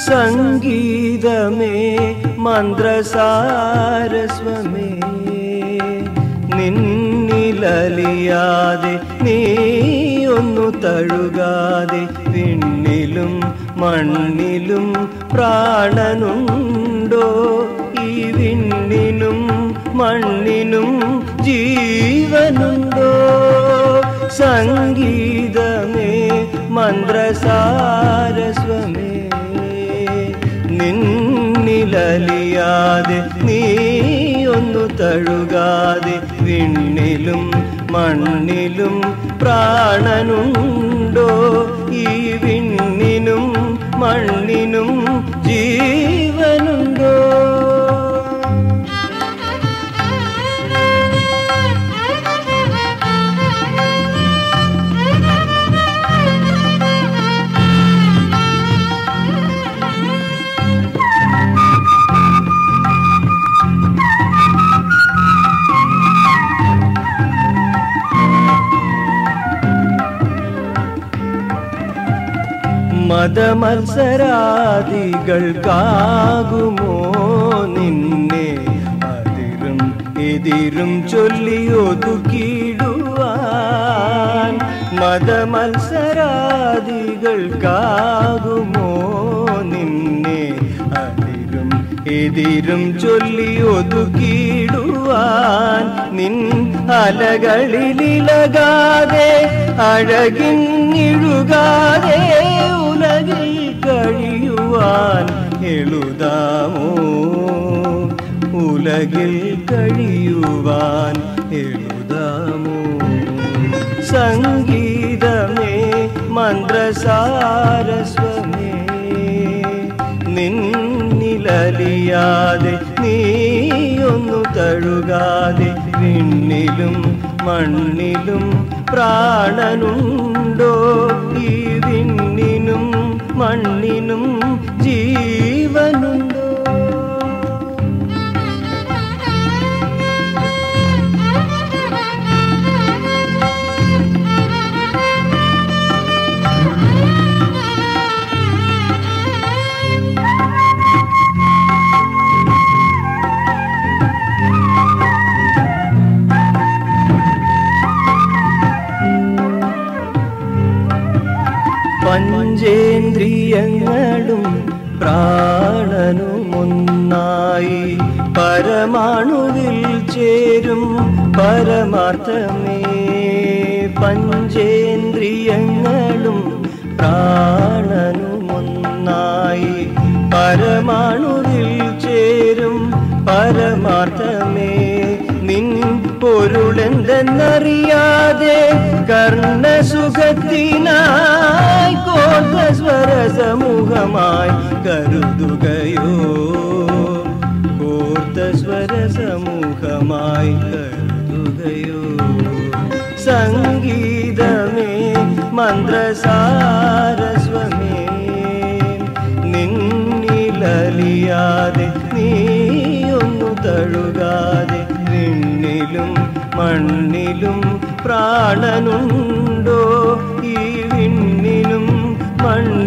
സംഗീതമേ മന്ത്രസാരസ്വമേ നിന്നിലലിയാതെ നീയൊന്നു തഴുകാതെ പിന്നിലും മണ്ണിലും പ്രാണനുണ്ടോ ഈ വിണ്ണിനും മണ്ണിനും ജീവനുണ്ടോ സംഗീതമേ മന്ത്രസാരസ്വമേ നിന്നിലലിയാതെ നീയൊന്നു തഴുകാതെ വിണ്ണിലും മണ്ണിലും പ്രാണനുണ്ടോ ഈ വിണ്ണിനും മണ്ണിനും ജീവനുണ്ടോ മതമത്സരാദികൾക്കാകുമോ നിന്നെ അതിരും എതിരും ചൊല്ലി ഒതുക്കിടുവാൻ മതമത്സരാദികൾക്കാകുമോ നിന്നെ അതിരും എതിരും ചൊല്ലി ഒതുക്കിടുവാൻ നിൻ അലകളിലിളകാതെ അഴകിഞ്ഞിഴുകാതെ ഉലകിൽ കഴിയുവാൻ എഴുതാമോ ഉലകിൽ കഴിയുവാൻ എഴുതാമോ സംഗീതമേ മന്ത്രസാരസ്വമേ നിന്നിലലിയാതെ നീയൊന്നു തഴുകാതെ വിണ്ണിലും മണ്ണിലും പ്രാണനുണ്ടോ ഈ വിണ്ണിനും മണ്ണിനും ജീവനുണ്ടോ പഞ്ചേന്ദ്രിയങ്ങളും പ്രാണനുമൊന്നായി പരമാണുവിൽ ചേരും പരമാർത്ഥമേ പഞ്ചേന്ദ്രിയങ്ങളും പ്രാണനുമൊന്നായി പരമാണുവിൽ ചേരും പരമാർത്ഥമേ നിൻ പൊരുളെന്തെന്നറിയാതെ കർണസുഖത്തിനായി കോർത്ത സ്വരസമൂഹമായി കരുതുകയോ കോർത്ത സ്വരസമൂഹമായി കരുതുകയോ സംഗീതമേ മന്ത്രസാരസ്വമേ നിന്നിലലിയാതെ നീയൊന്നു തഴുകാതെ വിണ്ണിലും മണ്ണിലും പ്രാണനുണ്ടോ ഈ വിണ്ണിനും മണ്ണിലും